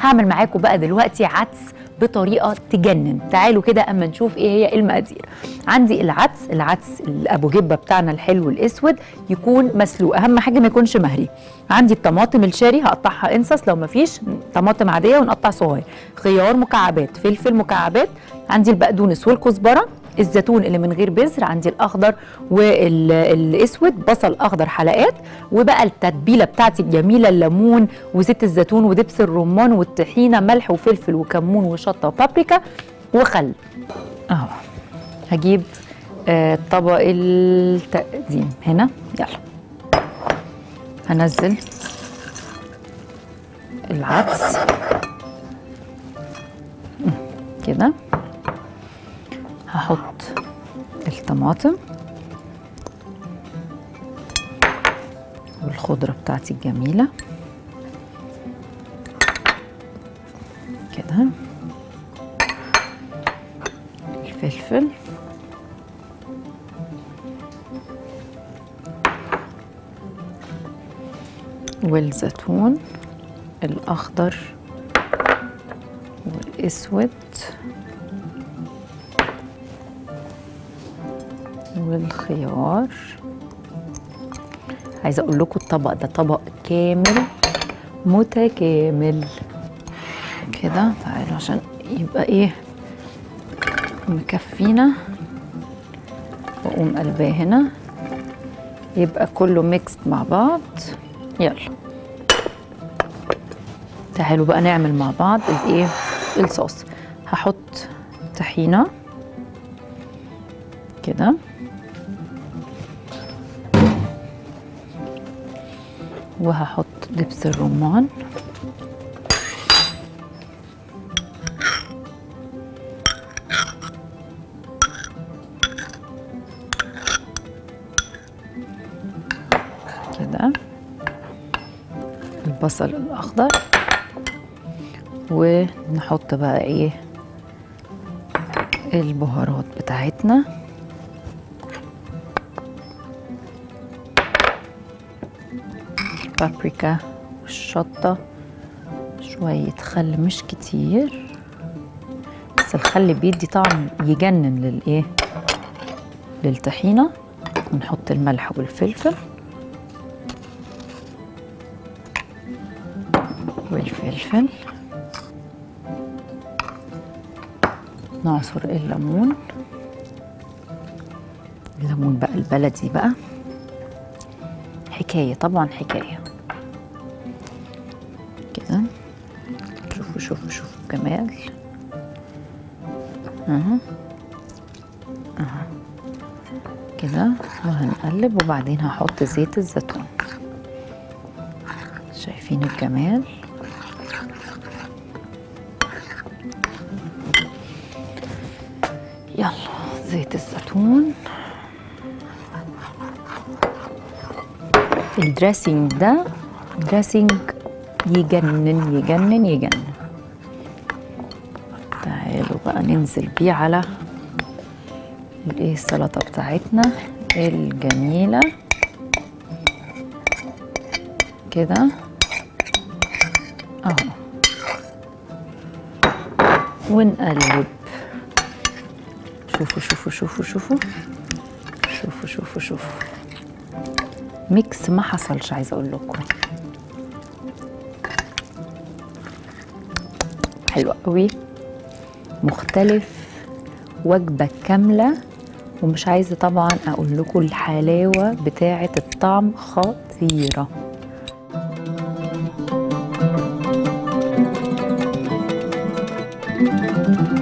هعمل معاكم بقى دلوقتي عدس بطريقه تجنن تعالوا كده اما نشوف ايه هي المقادير عندي العدس العدس الابو جبه بتاعنا الحلو الاسود يكون مسلوق اهم حاجه ما يكونش مهري عندي الطماطم الشاري هقطعها انصص لو ما فيش طماطم عاديه ونقطع صغير خيار مكعبات فلفل مكعبات عندي البقدونس والكزبره الزيتون اللي من غير بذر عندي الاخضر والاسود بصل اخضر حلقات وبقى التتبيله بتاعتي الجميله الليمون وزيت الزيتون ودبس الرمان والطحينه ملح وفلفل وكمون وشطه وبابريكا وخل اهو هجيب آه طبق التقديم هنا يلا هنزل العدس كده هحط الطماطم والخضرة بتاعتي الجميلة كده الفلفل والزيتون الأخضر والأسود والخيار عايزه اقول لكم الطبق ده طبق كامل متكامل كده تعالوا عشان يبقى ايه مكفينا واقوم قلباه هنا يبقى كله ميكست مع بعض يلا تعالوا بقى نعمل مع بعض الايه الصوص هحط طحينه كده وهحط دبس الرمان كده البصل الاخضر ونحط بقى ايه البهارات بتاعتنا البابريكا والشطة شوية خل مش كتير بس الخل بيدي طعم يجنن للايه للطحينة ونحط الملح والفلفل والفلفل نعصر الليمون الليمون بقى البلدي بقى حكاية طبعا حكاية كده شوفوا شوفوا شوفوا جمال اها اها كده وهنقلب وبعدين هحط زيت الزيتون شايفين الجمال يلا زيت الزيتون الدريسنج ده دريسنج يجنن يجنن يجنن تعالوا بقى ننزل بيه على الايه السلطه بتاعتنا الجميله كده اهو ونقلب شوفوا شوفوا شوفوا شوفوا شوفوا شوفوا شوفوا ميكس ما حصلش عايزه اقول لكم حلو قوي مختلف وجبه كامله ومش عايزه طبعا اقول لكم الحلاوه بتاعه الطعم خطيره thank you